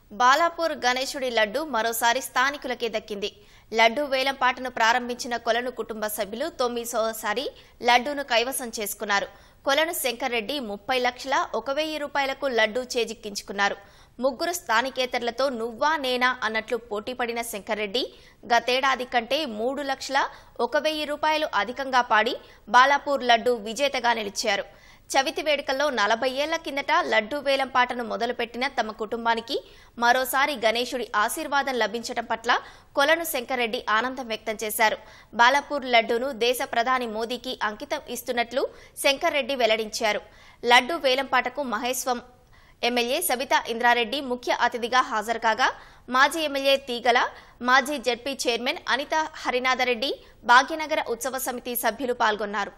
బాలాపూర్ గణేశుడి లడ్డు మరోసారి స్థానికులకే దక్కింది లడ్డు వేలంపాటను ప్రారంభించిన కొలను కుటుంబ సభ్యులు తొమ్మిదోసారి లడ్డూను కైవసం చేసుకున్నారు కొలను శంకర్ రెడ్డి ముప్పై లక్షల ఒక వెయ్యి రూపాయలకు లడ్డూ చేజిక్కించుకున్నారు ముగ్గురు స్థానికేతరులతో నువ్వా నేనా అన్నట్లు పోటీపడిన శంకర్ రెడ్డి గతేడాది కంటే మూడు లక్షల ఒక వెయ్యి రూపాయలు అధికంగా పాడి బాలాపూర్ లడ్డు విజేతగా నిలిచారు చవితి వేడుకల్లో నలభై ఏళ్ల కిందట లడ్డూ వేలం పాటను మొదలుపెట్టిన తమ కుటుంబానికి మరోసారి గణేశుడి ఆశీర్వాదం లభించడం పట్ల కొలను శంకర్రెడ్డి ఆనందం వ్యక్తం చేశారు బాలాపూర్ లడ్డూను దేశ ప్రధాని మోదీకి అంకితం ఇస్తున్నట్లు శంకర్రెడ్డి వెల్లడించారు లడ్డూ వేలంపాటకు మహేశ్వం ఎమ్మెల్యే సబితా ఇంద్రారెడ్డి ముఖ్య అతిథిగా హాజరు కాగా మాజీ ఎమ్మెల్యే తీగల మాజీ జడ్పీ చైర్మన్ అనిత హరినాథరెడ్డి భాగ్యనగర ఉత్సవ సమితి సభ్యులు పాల్గొన్నారు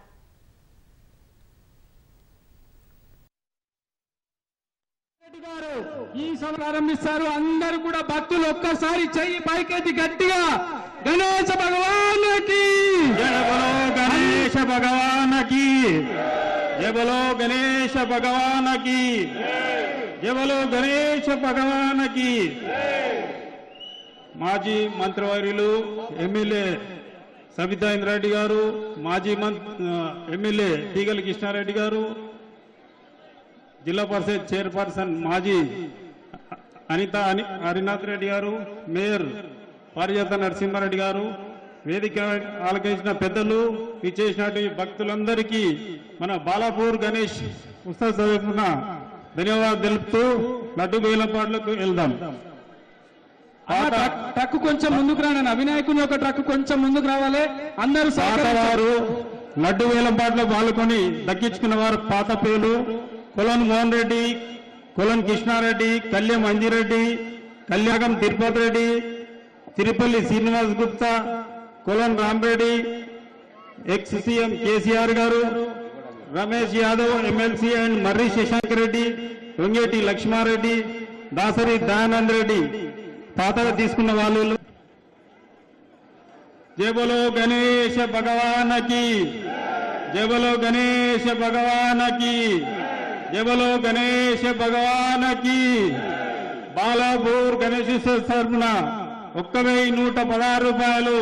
రెడ్డి గారు ఈ సభ ప్రారంభిస్తారు అందరూ కూడా భక్తులు ఒక్కసారి చెయ్యి పైకెత్తి గట్టిగా గణేశ భగవానుకి జయ బలో గణేశ భగవాన్ కి జయ బలో గణేశ భగవాన్ కి జయ బలో గణేశ భగవాన్ కి మాజీ మంత్రివర్యులు ఎమ్మెల్యే సబితా ఇంద్రారెడ్డి గారు మాజీ మంత్ ఎమ్మెల్యే తీగల కృష్ణారెడ్డి గారు జిల్లా పరిషత్ చైర్పర్సన్ మాజీ అనిత అని హరినాథ్ రెడ్డి గారు మేయర్ పారిజాత నరసింహారెడ్డి గారు వేదిక ఆలకించిన పెద్దలు ఇచ్చేసినటువంటి భక్తులందరికీ మన బాలాపూర్ గణేష్ ఉత్సవ తరపున ధన్యవాదాలు తెలుపుతూ లడ్డు వేలంపాట్లకు వెళ్దాం అన్న, ట్రక్- ట్రక్ కొంచెం ముందుకు రాండి వినాయకుని యొక్క ట్రక్ కొంచెం ముందుకు రావాలి అందరూ సహకరించాలి. పాతవారు లడ్డు వేలంపాట్లో పాల్గొని దక్కించుకున్న వారు పాత పేలు కొలన్ మోహన్ రెడ్డి కొలన్ కృష్ణారెడ్డి కళ్యాణ్ మంజిరెడ్డి కళ్యాగం Tirupathi Reddy Tirupalli Srinivas Gupta Kolan Ramareddy ex CM KCR garu Ramesh Yadav MLC and Marri Shashank Reddy Vengeti Laxmareddy Dasari Dayanand Reddy పాతగా తీసుకున్న వాళ్ళు జయ బలో గణేశ భగవాన్ కి జయ బలో గణేశ భగవాన్ కి జయ బలో గణేశ భగవాన్ కి బాలాపూర్ గణేశ తరఫున ఒక్క వెయ్యి నూట పదహారు రూపాయలు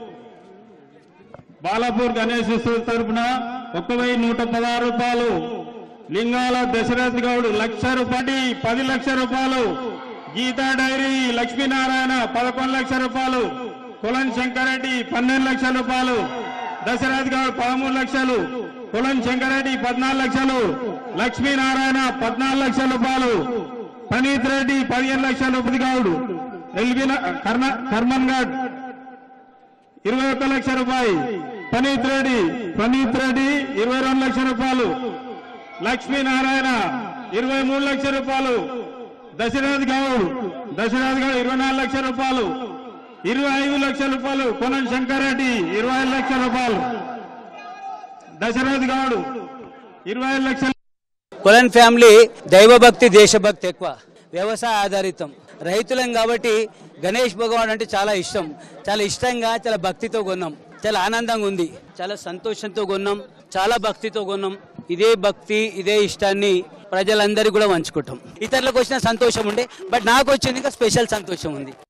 బాలాపూర్ గణేశ తరఫున ఒక్క వెయ్యి నూట పదహారు రూపాయలు లింగాల దశరథ్ గౌడ్ లక్ష రూపాయలు పది లక్షల రూపాయలు గీతా డైరీ లక్ష్మీనారాయణ పదకొండు లక్షల రూపాయలు కులన్ శంకరెడ్డి పన్నెండు లక్షల రూపాయలు దశరథ్ గౌడ్ పదమూడు లక్షలు కులన్ శంకరెడ్డి పద్నాలుగు లక్షలు లక్ష్మీనారాయణ పద్నాలుగు లక్షల రూపాయలు పనీత్ రెడ్డి పదిహేను లక్షల రూపాయలు గౌడ్ ఎల్బీ కర్ణ కర్మన్ గఢ్ ఇరవై ఒక్క లక్ష రూపాయి పనీత్ రెడ్డి పనీత్ రెడ్డి ఇరవై రెండు లక్షల రూపాయలు లక్ష్మీనారాయణ ఇరవై మూడు లక్షల రూపాయలు దశరథ్ గౌడ్ దశరథ్ గౌడ్ ఇరవై నాలుగు లక్షల రూపాయలు ఇరవై ఐదు లక్షల రూపాయలు కొనం శంకరెడ్డి ఇరవై ఐదు లక్షల రూపాయలు దశరథ్ గౌడ్ ఇరవై ఐదు లక్షల కొలన్ ఫ్యామిలీ దైవభక్తి దేశభక్తి ఎక్కువ వ్యవసాయ ఆధారితం రైతులం కాబట్టి గణేష్ భగవాన్ అంటే చాలా ఇష్టం చాలా ఇష్టంగా చాలా భక్తితో కొన్నాం చాలా ఆనందంగా ఉంది చాలా సంతోషంతో కొన్నాం చాలా భక్తితో కొన్నాం ఇదే భక్తి ఇదే ఇష్టాన్ని ప్రజలందరికీ కూడా పంచుకుంటాం ఇతరులకు వచ్చిన సంతోషం ఉండే బట్ నాకు వచ్చింది ఇంకా స్పెషల్ సంతోషం ఉంది